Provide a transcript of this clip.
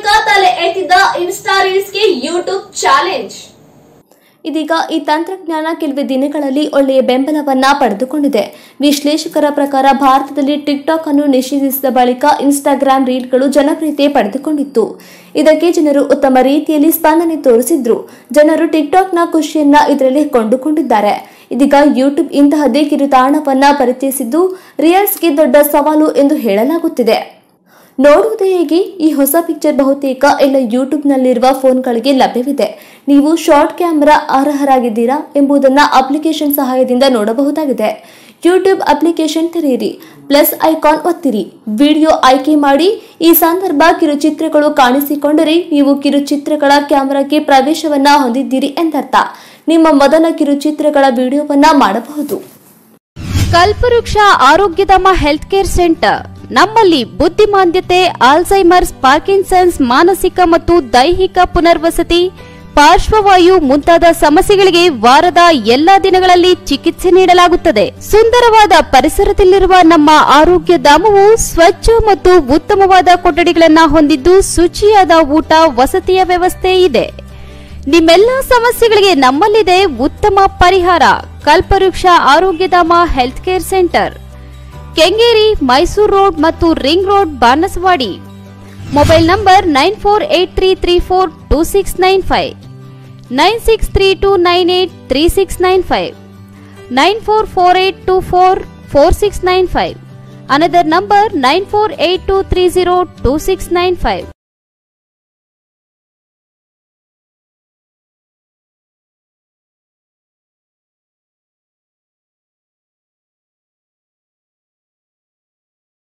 ತಲೆ ಎತ್ತಿದ್ದ ಇನ್ಸ್ಟಾ ರೀಲ್ಸ್ಗೆ ಯೂಟ್ಯೂಬ್ ಚಾಲೆಂಜ್ ಇದೀಗ ಈ ತಂತ್ರಜ್ಞಾನ ಕೆಲವೇ ದಿನಗಳಲ್ಲಿ ಒಳ್ಳೆಯ ಬೆಂಬಲವನ್ನ ಪಡೆದುಕೊಂಡಿದೆ ವಿಶ್ಲೇಷಕರ ಪ್ರಕಾರ ಭಾರತದಲ್ಲಿ ಟಿಕ್ಟಾಕ್ ಅನ್ನು ನಿಷೇಧಿಸಿದ ಬಳಿಕ ಇನ್ಸ್ಟಾಗ್ರಾಂ ರೀಲ್ಗಳು ಜನಪ್ರಿಯತೆ ಪಡೆದುಕೊಂಡಿತ್ತು ಇದಕ್ಕೆ ಜನರು ಉತ್ತಮ ರೀತಿಯಲ್ಲಿ ಸ್ಪಂದನೆ ತೋರಿಸಿದ್ರು ಜನರು ಟಿಕ್ಟಾಕ್ನ ಖುಷಿಯನ್ನ ಇದರಲ್ಲಿ ಕೊಂಡುಕೊಂಡಿದ್ದಾರೆ ಇದೀಗ ಯೂಟ್ಯೂಬ್ ಇಂತಹದೇ ಕಿರುತಾಣವನ್ನ ಪರಿಚಯಿಸಿದ್ದು ರಿಯಲ್ಸ್ಗೆ ದೊಡ್ಡ ಸವಾಲು ಎಂದು ಹೇಳಲಾಗುತ್ತಿದೆ ನೋಡುವುದೇ ಹೇಗೆ ಈ ಹೊಸ ಪಿಕ್ಚರ್ ಬಹುತೇಕ ಎಲ್ಲ ಯೂಟ್ಯೂಬ್ನಲ್ಲಿರುವ ಫೋನ್ಗಳಿಗೆ ಲಭ್ಯವಿದೆ ನೀವು ಶಾರ್ಟ್ ಕ್ಯಾಮೆರಾ ಅರ್ಹರಾಗಿದ್ದೀರಾ ಎಂಬುದನ್ನು ಅಪ್ಲಿಕೇಶನ್ ಸಹಾಯದಿಂದ ನೋಡಬಹುದಾಗಿದೆ ಯೂಟ್ಯೂಬ್ ಅಪ್ಲಿಕೇಶನ್ ತೆರೆಯಿರಿ ಪ್ಲಸ್ ಐಕಾನ್ ಒತ್ತಿರಿ ವಿಡಿಯೋ ಆಯ್ಕೆ ಮಾಡಿ ಈ ಸಂದರ್ಭ ಕಿರುಚಿತ್ರಗಳು ಕಾಣಿಸಿಕೊಂಡರೆ ನೀವು ಕಿರುಚಿತ್ರಗಳ ಕ್ಯಾಮೆರಾಕ್ಕೆ ಪ್ರವೇಶವನ್ನ ಹೊಂದಿದ್ದೀರಿ ಎಂದರ್ಥ ನಿಮ್ಮ ಮೊದಲ ಕಿರುಚಿತ್ರಗಳ ವಿಡಿಯೋವನ್ನ ಮಾಡಬಹುದು ಕಲ್ಪವೃಕ್ಷ ಆರೋಗ್ಯಧಾಮ ಹೆಲ್ತ್ ಕೇರ್ ಸೆಂಟರ್ ನಮ್ಮಲ್ಲಿ ಬುದ್ಧಿಮಾಂದ್ಯತೆ ಆಲ್ಝೈಮರ್ಸ್ ಪಾರ್ಕಿನ್ಸನ್ಸ್ ಮಾನಸಿಕ ಮತ್ತು ದೈಹಿಕ ಪುನರ್ವಸತಿ ಪಾರ್ಶ್ವವಾಯು ಮುಂತಾದ ಸಮಸ್ಯೆಗಳಿಗೆ ವಾರದ ಎಲ್ಲಾ ದಿನಗಳಲ್ಲಿ ಚಿಕಿತ್ಸೆ ನೀಡಲಾಗುತ್ತದೆ ಸುಂದರವಾದ ಪರಿಸರದಲ್ಲಿರುವ ನಮ್ಮ ಆರೋಗ್ಯ ಧಾಮವು ಸ್ವಚ್ಛ ಮತ್ತು ಉತ್ತಮವಾದ ಕೊಠಡಿಗಳನ್ನ ಹೊಂದಿದ್ದು ಶುಚಿಯಾದ ಊಟ ವಸತಿಯ ವ್ಯವಸ್ಥೆ ಇದೆ ನಿಮ್ಮೆಲ್ಲ ಸಮಸ್ಯೆಗಳಿಗೆ ನಮ್ಮಲ್ಲಿದೆ ಉತ್ತಮ ಪರಿಹಾರ Kalpavriksha Arogyadhama health care centre Kengeri Mysuru road ಮತ್ತು ring road Banaswadi mobile number nine four eight three three four two six nine five nine six three two nine eight three six nine five nine four four eight two four four six nine five another number nine four eight two three zero two six nine five